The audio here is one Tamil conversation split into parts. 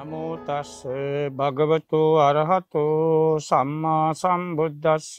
නමෝ තස්ස භගවතු අරහතෝ සම්මා சம்புத்தස්ஸ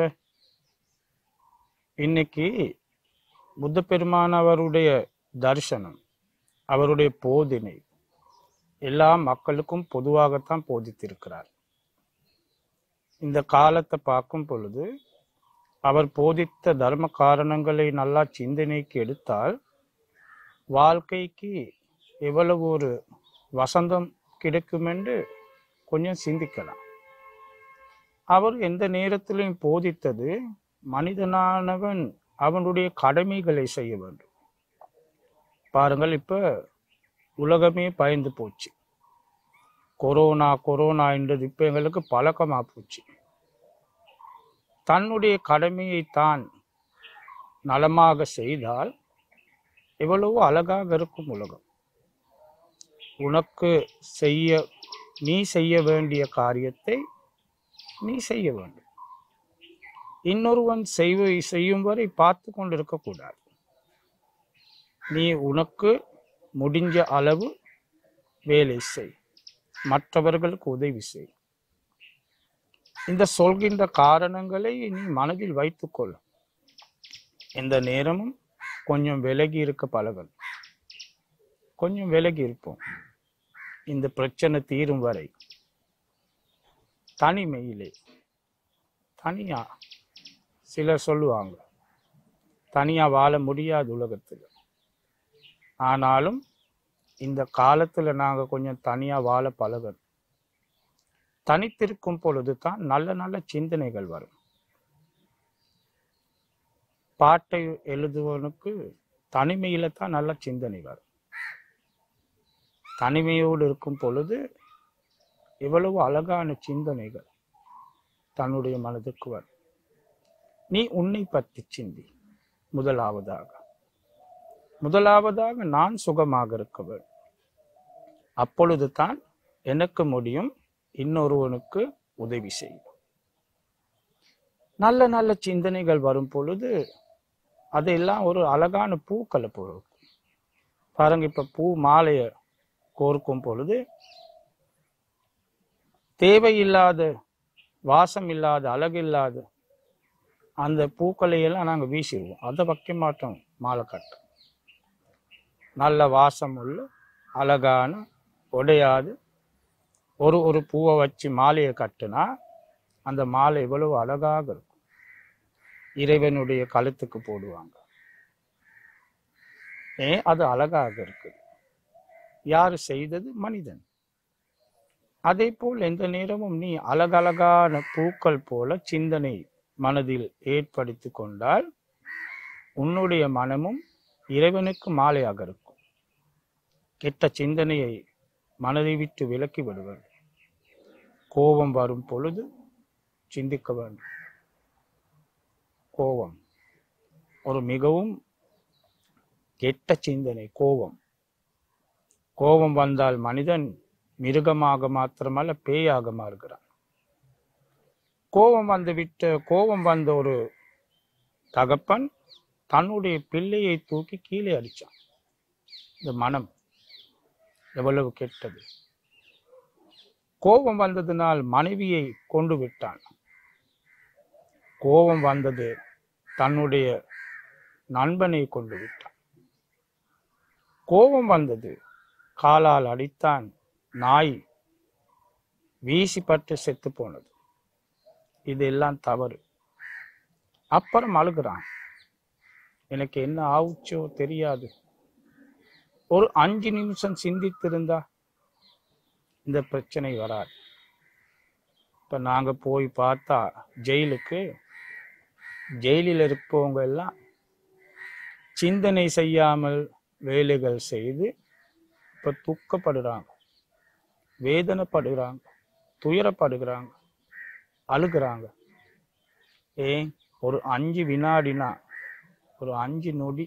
இன்னைக்கு புத்த பெருமான் அவருடைய தரிசனம் அவருடைய போதினை எல்லா மக்களுக்கும் பொதுவாகத்தான் போதித்திருக்கிறார் இந்த காலத்தை பார்க்கும் பொழுது அவர் போதித்த தர்ம காரணங்களை நல்லா சிந்தனைக்கு எடுத்தால் வாழ்க்கைக்கு எவ்வளவு ஒரு வசந்தம் கிடைக்கும் என்று கொஞ்சம் சிந்திக்கலாம் அவர் எந்த நேரத்திலையும் போதித்தது மனிதனானவன் அவனுடைய கடமைகளை செய்ய வேண்டும் பாருங்கள் இப்ப உலகமே பயந்து போச்சு கொரோனா கொரோனா என்றது இப்ப எங்களுக்கு பழக்கமா போச்சு தன்னுடைய கடமையை தான் நலமாக செய்தால் எவ்வளவோ அழகாக இருக்கும் உலகம் உனக்கு செய்ய நீ செய்ய வேண்டிய காரியத்தை நீ செய்ய வேண்டும் இன்னொருவன் செய்வ செய்யும் வரை பார்த்து கொண்டு இருக்கக்கூடாது நீ உனக்கு முடிஞ்ச அளவு வேலை செய் மற்றவர்களுக்கு உதவி செய் இந்த சொல்கின்ற காரணங்களை நீ மனதில் வைத்துக்கொள் இந்த நேரமும் கொஞ்சம் விலகி இருக்க பழகணும் கொஞ்சம் விலகி இருப்போம் இந்த பிரச்சனை தீரும் வரை தனிமையிலே தனியா சிலர் சொல்லுவாங்க தனியா வாழ முடியாது உலகத்துல ஆனாலும் இந்த காலத்துல நாங்க கொஞ்சம் தனியா வாழ பழகணும் தனித்திருக்கும் பொழுது தான் நல்ல நல்ல சிந்தனைகள் வரும் பாட்டை எழுதுவனுக்கு தனிமையில தான் நல்ல சிந்தனை வரும் தனிமையோடு இருக்கும் பொழுது எவ்வளவு அழகான சிந்தனைகள் தன்னுடைய மனதுக்கு வரும் நீ உன்னை பற்றி சிந்தி முதலாவதாக முதலாவதாக நான் சுகமாக இருக்க வேண்டும் அப்பொழுது தான் எனக்கு முடியும் இன்னொருவனுக்கு உதவி செய்யும் நல்ல நல்ல சிந்தனைகள் வரும் பொழுது அதெல்லாம் ஒரு அழகான பூக்களை பொழுது பாருங்க இப்ப பூ மாலைய கோர்க்கும் பொழுது தேவையில்லாத வாசம் இல்லாத அழகில்லாத அந்த பூக்களை எல்லாம் நாங்க வீசிடுவோம் அதை வைக்க மாட்டோம் மாலை கட்ட நல்ல வாசம் உள்ள அழகான உடையாது ஒரு ஒரு பூவை வச்சு மாலையை கட்டுனா அந்த மாலை எவ்வளவு அழகாக இருக்கும் இறைவனுடைய கழுத்துக்கு போடுவாங்க ஏன் அது அழகாக இருக்குது யாரு செய்தது மனிதன் அதே போல் எந்த நேரமும் நீ அழகழகான பூக்கள் போல சிந்தனை மனதில் ஏற்படுத்தி கொண்டால் உன்னுடைய மனமும் இறைவனுக்கு மாலையாக இருக்கும் கெட்ட சிந்தனையை மனதை விட்டு விலக்கி விடுவது கோபம் வரும் பொழுது சிந்திக்க வேண்டும் கோபம் ஒரு மிகவும் கெட்ட சிந்தனை கோபம் கோபம் வந்தால் மனிதன் மிருகமாக மாத்திரமல்ல பேயாக மாறுகிறான் கோபம் வந்து விட்ட கோபம் வந்த ஒரு தகப்பன் தன்னுடைய பிள்ளையை தூக்கி கீழே அடிச்சான் இந்த மனம் எவ்வளவு கெட்டது கோபம் வந்ததினால் மனைவியை கொண்டு விட்டான் கோபம் வந்தது தன்னுடைய நண்பனை கொண்டு விட்டான் கோபம் வந்தது காலால் அடித்தான் நாய் வீசிப்பட்டு செத்து போனது இதெல்லாம் தவறு அப்புறம் அழுகிறான் எனக்கு என்ன ஆவுச்சோ தெரியாது ஒரு அஞ்சு நிமிஷம் சிந்தித்திருந்தா இந்த பிரச்சனை வராது இப்ப நாங்க போய் பார்த்தா ஜெயிலுக்கு ஜெயிலில் இருப்பவங்க எல்லாம் சிந்தனை செய்யாமல் வேலைகள் செய்து இப்ப துக்கப்படுறாங்க வேதனைப்படுகிறாங்க துயரப்படுகிறாங்க அழுகிறாங்க ஏன் ஒரு அஞ்சு வினாடினா ஒரு அஞ்சு நொடி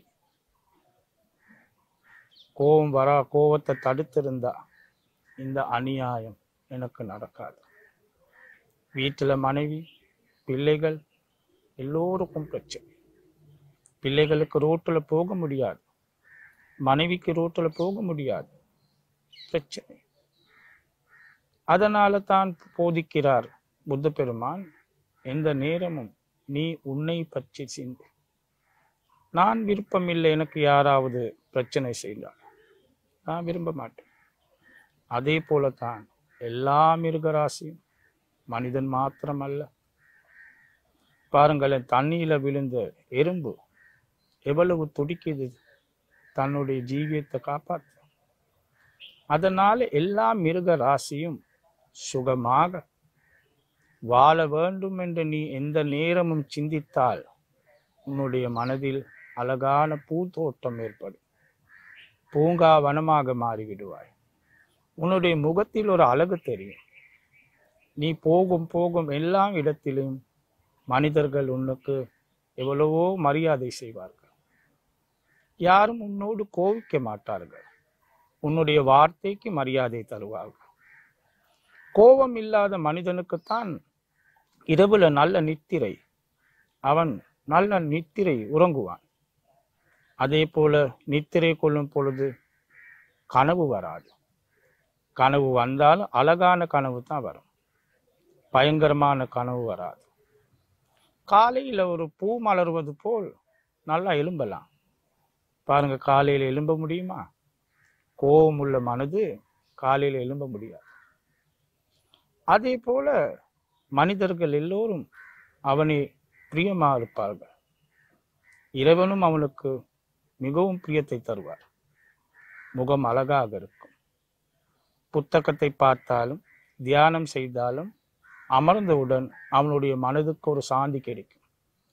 கோபம் வரா கோபத்தை தடுத்திருந்தா இந்த அநியாயம் எனக்கு நடக்காது வீட்டுல மனைவி பிள்ளைகள் எல்லோருக்கும் பிரச்சனை பிள்ளைகளுக்கு ரோட்டுல போக முடியாது மனைவிக்கு ரோட்டுல போக முடியாது பிரச்சனை அதனால தான் போதிக்கிறார் புத்த பெருமான் எந்த நேரமும் நீ உன்னை பற்றி சிந்து நான் விருப்பமில்லை எனக்கு யாராவது பிரச்சனை செய்தால் நான் விரும்ப மாட்டேன் அதே போலத்தான் எல்லா மிருகராசியும் மனிதன் மாத்திரமல்ல பாருங்களேன் தண்ணியில விழுந்த எறும்பு எவ்வளவு துடிக்குது தன்னுடைய ஜீவியத்தை காப்பாற்ற அதனால எல்லா மிருக ராசியும் சுகமாக வாழ வேண்டும் என்று நீ எந்த நேரமும் சிந்தித்தால் உன்னுடைய மனதில் அழகான பூத்தோட்டம் ஏற்படும் பூங்கா வனமாக மாறிவிடுவாய் உன்னுடைய முகத்தில் ஒரு அழகு தெரியும் நீ போகும் போகும் எல்லா இடத்திலும் மனிதர்கள் உனக்கு எவ்வளவோ மரியாதை செய்வார்கள் யாரும் உன்னோடு கோவிக்க மாட்டார்கள் உன்னுடைய வார்த்தைக்கு மரியாதை தருவார்கள் கோபம் இல்லாத மனிதனுக்குத்தான் இரவுல நல்ல நித்திரை அவன் நல்ல நித்திரை உறங்குவான் அதே போல நித்திரை கொள்ளும் பொழுது கனவு வராது கனவு வந்தாலும் அழகான கனவு தான் வரும் பயங்கரமான கனவு வராது காலையில ஒரு பூ மலர்வது போல் நல்லா எலும்பலாம் பாருங்க காலையில எலும்ப முடியுமா கோபம் உள்ள மனது காலையில எலும்ப முடியாது அதே போல மனிதர்கள் எல்லோரும் அவனை பிரியமா இருப்பார்கள் இறைவனும் அவனுக்கு மிகவும் பிரியத்தை தருவார் முகம் அழகாக இருக்கும் புத்தகத்தை பார்த்தாலும் தியானம் செய்தாலும் அமர்ந்தவுடன் அவனுடைய மனதுக்கு ஒரு சாந்தி கிடைக்கும்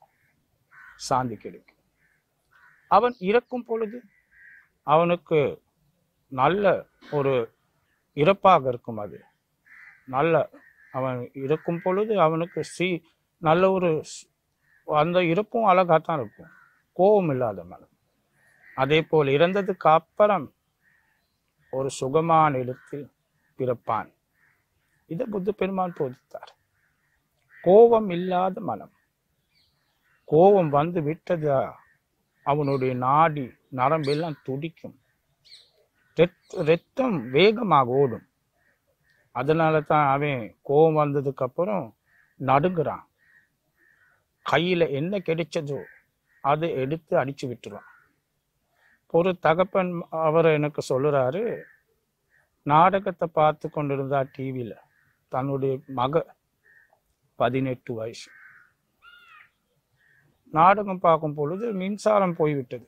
சாந்தி கிடைக்கும் அவன் இறக்கும் பொழுது அவனுக்கு நல்ல ஒரு இறப்பாக இருக்கும் அது நல்ல அவன் இறக்கும் பொழுது அவனுக்கு சி நல்ல ஒரு ஸ்- அந்த இறப்பும் அழகாத்தான் இருக்கும் கோபம் இல்லாத மனம் அதே போல் இறந்ததுக்கு அப்புறம் ஒரு சுகமான இடத்தில் பிறப்பான் இதை புத்த பெருமான் போதித்தார் கோபம் இல்லாத மனம் கோபம் வந்து விட்டதா அவனுடைய நாடி நரம்பெல்லாம் துடிக்கும் ரெத்- ரத்தம் வேகமாக ஓடும் அதனால தான் அவன் கோபம் வந்ததுக்கு அப்புறம் நடுங்குறான் கையில என்ன கிடைச்சதோ அதை எடுத்து அடிச்சு விட்டுருவான் ஒரு தகப்பன் அவர் எனக்கு சொல்லுறாரு நாடகத்தை பார்த்து கொண்டிருந்தா டிவியில தன்னுடைய மக பதினெட்டு வயசு நாடகம் பார்க்கும் பொழுது மின்சாரம் போய்விட்டது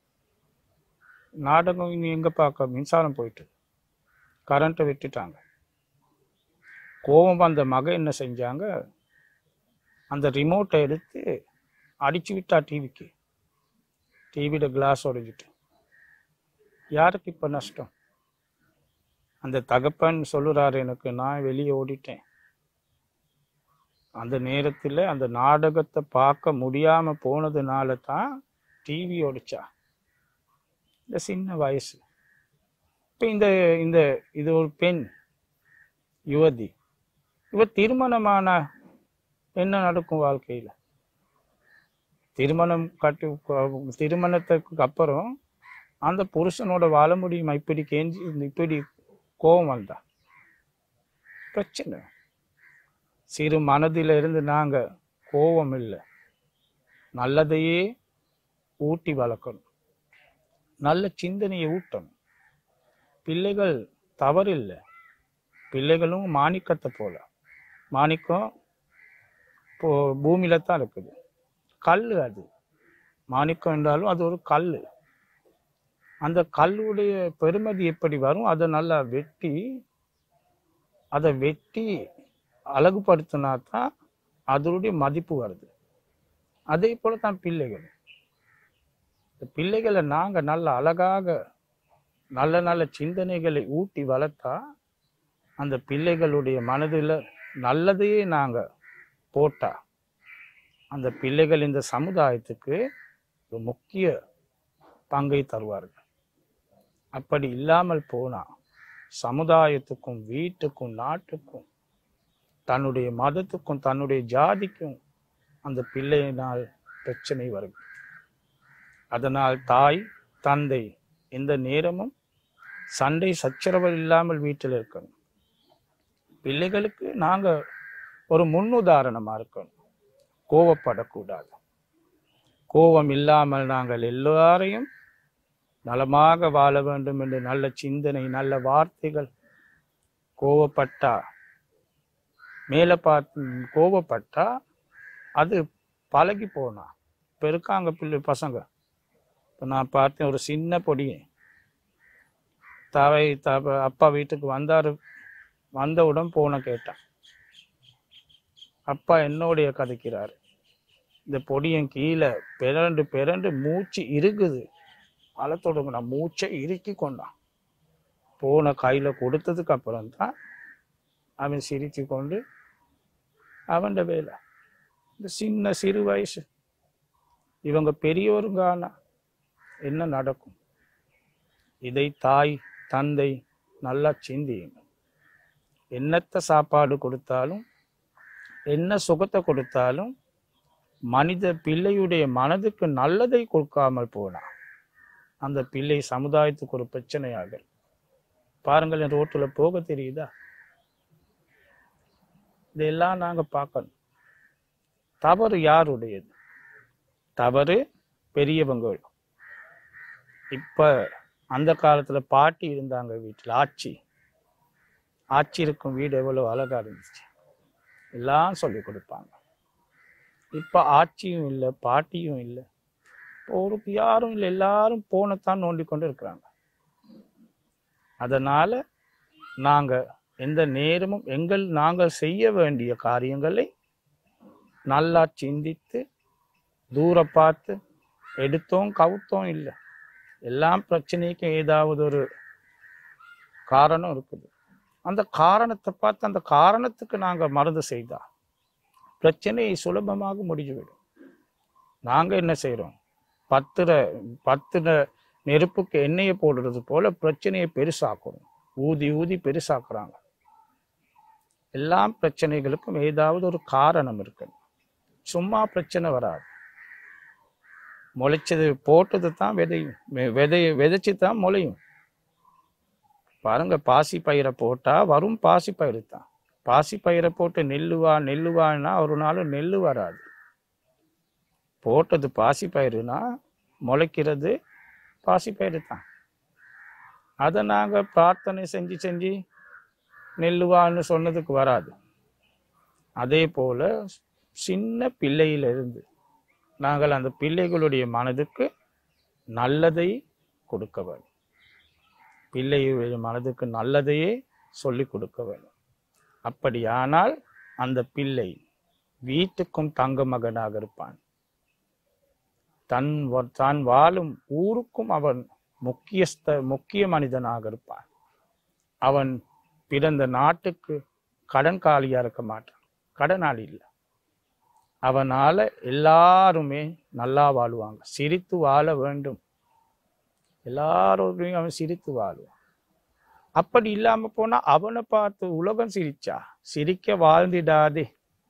நாடகம் இனி எங்க பார்க்க மின்சாரம் போயிட்டு கரண்ட்டை விட்டுட்டாங்க கோபம் வந்த மக என்ன செஞ்சாங்க அந்த ரிமோட்டை எடுத்து அடிச்சு விட்டா டிவிக்கு டிவியோட கிளாஸ் உடைஞ்சிட்டு யாருக்கு இப்ப நஷ்டம் அந்த தகப்பன் சொல்லுறாரு எனக்கு நான் வெளியே ஓடிட்டேன் அந்த நேரத்துல அந்த நாடகத்தை பார்க்க முடியாம போனதுனால தான் டிவி ஓடிச்சா இந்த சின்ன வயசு இப்ப இந்த இந்த இது ஒரு பெண் யுவதி இவ திருமணமான என்ன நடக்கும் வாழ்க்கையில திருமணம் கட்டி திருமணத்துக்கு அப்புறம் அந்த புருஷனோட வாழ முடியுமா இப்படி கெஞ்சி இப்படி கோபம் வந்தா பிரச்சனை சிறு மனதில இருந்து நாங்க கோபம் இல்லை நல்லதையே ஊட்டி வளர்க்கணும் நல்ல சிந்தனையை ஊட்டணும் பிள்ளைகள் தவறில்லை பிள்ளைகளும் மாணிக்கத்தை போல மாணிக்கம் இப்போ பூமியில தான் இருக்குது கல் அது மாணிக்கம் என்றாலும் அது ஒரு கல் அந்த கல்லுடைய பெருமதி எப்படி வரும் அதை நல்லா வெட்டி அதை வெட்டி அழகுபடுத்தினா தான் அதனுடைய மதிப்பு வருது அதே போல தான் பிள்ளைகள் இந்த பிள்ளைகளை நாங்க நல்ல அழகாக நல்ல நல்ல சிந்தனைகளை ஊட்டி வளர்த்தா அந்த பிள்ளைகளுடைய மனதில் நல்லதையே நாங்க போட்டா அந்த பிள்ளைகள் இந்த சமுதாயத்துக்கு ஒரு முக்கிய பங்கை தருவார்கள் அப்படி இல்லாமல் போனா சமுதாயத்துக்கும் வீட்டுக்கும் நாட்டுக்கும் தன்னுடைய மதத்துக்கும் தன்னுடைய ஜாதிக்கும் அந்த பிள்ளையினால் பிரச்சனை வரும் அதனால் தாய் தந்தை எந்த நேரமும் சண்டை சச்சரவு இல்லாமல் வீட்டில் இருக்கணும் பிள்ளைகளுக்கு நாங்க ஒரு முன்னுதாரணமா இருக்கணும் கோவப்படக்கூடாது கோபம் இல்லாமல் நாங்கள் எல்லாரையும் நலமாக வாழ வேண்டும் என்று நல்ல சிந்தனை நல்ல வார்த்தைகள் கோவப்பட்டா மேலே பார்த்து கோவப்பட்டா அது பழகி போனா இப்போ இருக்காங்க பிள்ளை பசங்க இப்போ நான் பார்த்தேன் ஒரு சின்ன பொடியை தவை தவ அப்பா வீட்டுக்கு வந்தாரு வந்தவுடன் போன கேட்டான் அப்பா என்னுடைய கதைக்கிறாரு இந்த பொடியன் கீழே பிறண்டு பிறண்டு மூச்சு இருக்குது அழ தொடங்கினான் மூச்சை இறுக்கி கொண்டான் போன கையில கொடுத்ததுக்கு அப்புறம் தான் அவன் சிரிச்சு கொண்டு அவன்ட வேலை இந்த சின்ன சிறு வயசு இவங்க பெரியவருங்க ஆனா என்ன நடக்கும் இதை தாய் தந்தை நல்லா சிந்தியுங்க என்னத்த சாப்பாடு கொடுத்தாலும் என்ன சுகத்தை கொடுத்தாலும் மனித பிள்ளையுடைய மனதுக்கு நல்லதை கொடுக்காமல் போனா அந்த பிள்ளை சமுதாயத்துக்கு ஒரு பிரச்சனையாக பாருங்கள் ரோட்டுல போக தெரியுதா இதெல்லாம் நாங்க பார்க்கணும் தவறு யாருடையது தவறு பெரியவங்க இப்ப அந்த காலத்துல பாட்டி இருந்தாங்க வீட்டுல ஆட்சி ஆட்சி இருக்கும் வீடு எவ்வளவு அழகா இருந்துச்சு எல்லாம் சொல்லி கொடுப்பாங்க இப்ப ஆட்சியும் இல்லை பாட்டியும் இல்லை ஒரு யாரும் இல்லை எல்லாரும் போனத்தான் நோண்டி கொண்டு இருக்கிறாங்க அதனால நாங்க எந்த நேரமும் எங்கள் நாங்கள் செய்ய வேண்டிய காரியங்களை நல்லா சிந்தித்து தூர பார்த்து எடுத்தோம் கவுத்தோம் இல்லை எல்லாம் பிரச்சனைக்கும் ஏதாவது ஒரு காரணம் இருக்குது அந்த காரணத்தை பார்த்து அந்த காரணத்துக்கு நாங்க மருந்து செய்தா பிரச்சனையை சுலபமாக முடிஞ்சுவிடும் நாங்க என்ன செய்றோம் பத்துற பத்துற நெருப்புக்கு எண்ணெயை போடுறது போல பிரச்சனையை பெருசாக்கணும் ஊதி ஊதி பெருசாக்குறாங்க எல்லா பிரச்சனைகளுக்கும் ஏதாவது ஒரு காரணம் இருக்கு சும்மா பிரச்சனை வராது முளைச்சது போட்டது தான் விதையும் வெ- விதைய விதைச்சு தான் முளையும் பாருங்க பாசி பயிரை போட்டா வரும் பாசி பயிறு தான் பாசி பயிரை போட்டு நெல்லுவா நெல்லுவான்னா ஒரு நாள் நெல்லு வராது போட்டது பாசி பயிருனா முளைக்கிறது பாசி பயிறு தான் அதை நாங்கள் பிரார்த்தனை செஞ்சு செஞ்சு நெல்லுவான்னு சொன்னதுக்கு வராது அதே போல சின்ன பிள்ளையிலிருந்து நாங்கள் அந்த பிள்ளைகளுடைய மனதுக்கு நல்லதை கொடுக்க வேண்டும் பிள்ளையுடைய மனதுக்கு நல்லதையே சொல்லி கொடுக்க வேண்டும் அப்படியானால் அந்த பிள்ளை வீட்டுக்கும் தங்க மகனாக இருப்பான் தன் வ- தான் வாழும் ஊருக்கும் அவன் முக்கியஸ்த முக்கிய மனிதனாக இருப்பான் அவன் பிறந்த நாட்டுக்கு கடன்காலியா இருக்க மாட்டான் கடனாளி இல்லை அவனால எல்லாருமே நல்லா வாழுவாங்க சிரித்து வாழ வேண்டும் எல்லாரோடையும் அவன் சிரித்து வாழுவான் அப்படி இல்லாம போனா அவனை பார்த்து உலகம் சிரிச்சா சிரிக்க வாழ்ந்திடாதே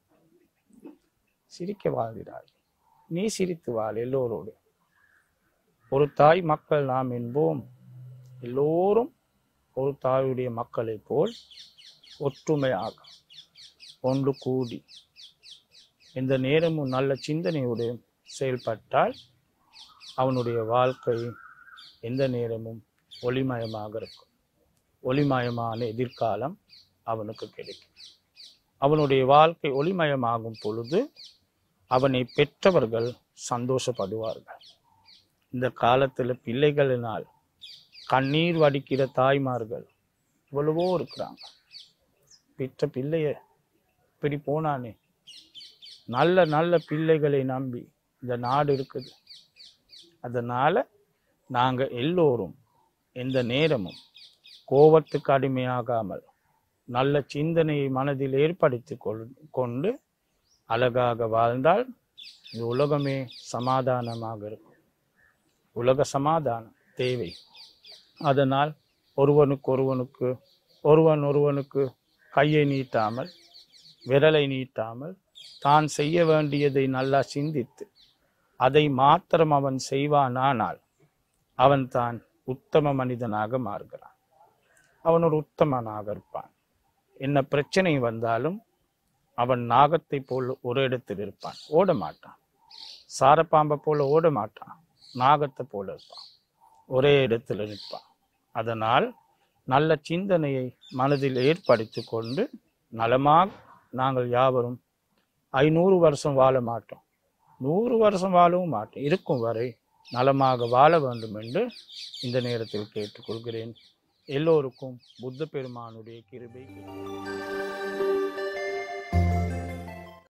சிரிக்க வாழ்ந்திடாதே நீ சிரித்து வாழ் எல்லோரோடு ஒரு தாய் மக்கள் நாம் என்போம் எல்லோரும் ஒரு தாயுடைய மக்களைப் போல் ஒற்றுமையாக ஒன்று கூடி இந்த நேரமும் நல்ல சிந்தனையோடு செயல்பட்டால் அவனுடைய வாழ்க்கை எந்த நேரமும் ஒளிமயமாக இருக்கும் ஒளிமயமான எதிர்காலம் அவனுக்கு கிடைக்கும் அவனுடைய வாழ்க்கை ஒளிமயமாகும் பொழுது அவனை பெற்றவர்கள் சந்தோஷப்படுவார்கள் இந்த காலத்துல பிள்ளைகளினால் கண்ணீர் வடிக்கிற தாய்மார்கள் எவ்வளவோ இருக்கிறாங்க பெற்ற பிள்ளைய இப்படி போனானே நல்ல நல்ல பிள்ளைகளை நம்பி இந்த நாடு இருக்குது அதனால நாங்க எல்லோரும் எந்த நேரமும் கோபத்துக்கு அடிமையாகாமல் நல்ல சிந்தனையை மனதில் ஏற்படுத்தி கொள் கொண்டு அழகாக வாழ்ந்தால் இந்த உலகமே சமாதானமாக இருக்கும் உலக சமாதானம் தேவை அதனால் ஒருவனுக்கு ஒருவனுக்கு ஒருவன் ஒருவனுக்கு கையை நீட்டாமல் விரலை நீட்டாமல் தான் செய்ய வேண்டியதை நல்லா சிந்தித்து அதை மாத்திரம் அவன் செய்வானானால் அவன் தான் உத்தம மனிதனாக மாறுகிறான் அவன் ஒரு உத்தமனாக இருப்பான் என்ன பிரச்சனை வந்தாலும் அவன் நாகத்தை போல் ஒரு இடத்தில் இருப்பான் ஓட மாட்டான் சாரப்பாம்பை போல ஓட மாட்டான் நாகத்தை போல இருப்பான் ஒரே இடத்தில் நிற்பான் அதனால் நல்ல சிந்தனையை மனதில் ஏற்படுத்தி கொண்டு நலமாக நாங்கள் யாவரும் ஐநூறு வருஷம் வாழ மாட்டோம் நூறு வருஷம் வாழவும் மாட்டோம் இருக்கும் வரை நலமாக வாழ வேண்டும் என்று இந்த நேரத்தில் கேட்டுக்கொள்கிறேன் எல்லோருக்கும் புத்த பெருமானுடைய கிருபை கிடைக்கும்.